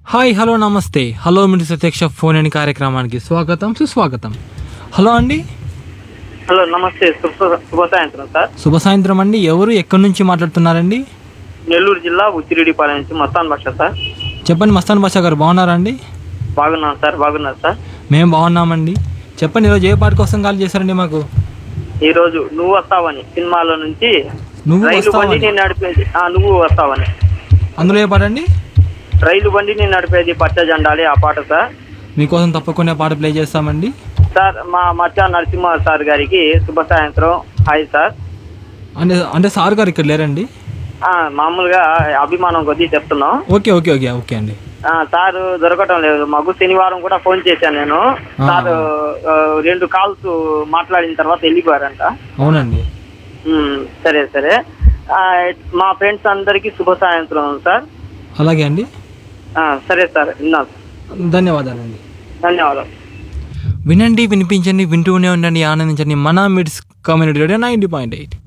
Hi hello నమస్తే hello మీరు ప్రత్యక్ష ఫోన్ అని కార్యక్రమానికి స్వాగతం సుస్వాగతం హలో అండి హలో నమస్తే శుభ శుభ సాయంత్రం సార్ శుభ సాయంత్రం అండి ఎవరు ఎక్కడి నుంచి మాట్లాడుతున్నారండి నెల్లూరు జిల్లా ఉచ్చిరెడ్డిపాలెం నుంచి మస్తాన్ భాష సార్ చెప్పండి మస్తాన్ బాషా గారు బాగున్నారా అండి బాగున్నాను సార్ బాగున్నారు సార్ మేము బాగున్నామండి చెప్పండి ఈరోజు ఏ పాట కోసం కాల్ చేశారండి మాకు ఈరోజు నువ్వు వస్తావని సినిమాలో నుంచి నువ్వు రైలు బండి వస్తావని నేను నడిపేది ఆ, నువ్వు వస్తావని అందులో ఏ పాట అండి రైలు బండి నేను నడిపేది పచ్చ జెండాలి ఆ పాట సార్ మీకోసం తప్పకుండా పాట ప్లే చేస్తామండి సార్ మా మచ్చ నరసింహ సార్ గారికి శుభ సాయంత్రం హాయ్ సార్ అంటే అంటే సార్ గారు ఇక్కడ లేరండి ఆ, మామూలుగా అభిమానం కొద్దీ చెప్తున్నాం ఓకే ఓకే ఓకే ఓకే అండి ఆ, సార్ దొరకటం లేదు మాకు శనివారం కూడా ఫోన్ చేశాను నేను ఆ. సార్ ఆ, రెండు కాల్స్ మాట్లాడిన తర్వాత వెళ్ళిపోయారంట అవునండి ఉమ్, సరే సరే ఆ, మా ఫ్రెండ్స్ అందరికీ శుభ సాయంత్రం సార్ అలాగే అండి ఆ, సరే సార్ విన్నాను ధన్యవాదాలండి ధన్యవాదాలు వినండి వినిపించండి వింటూనే ఉండండి ఆనందించండి మన MIDS community radio ninety point eight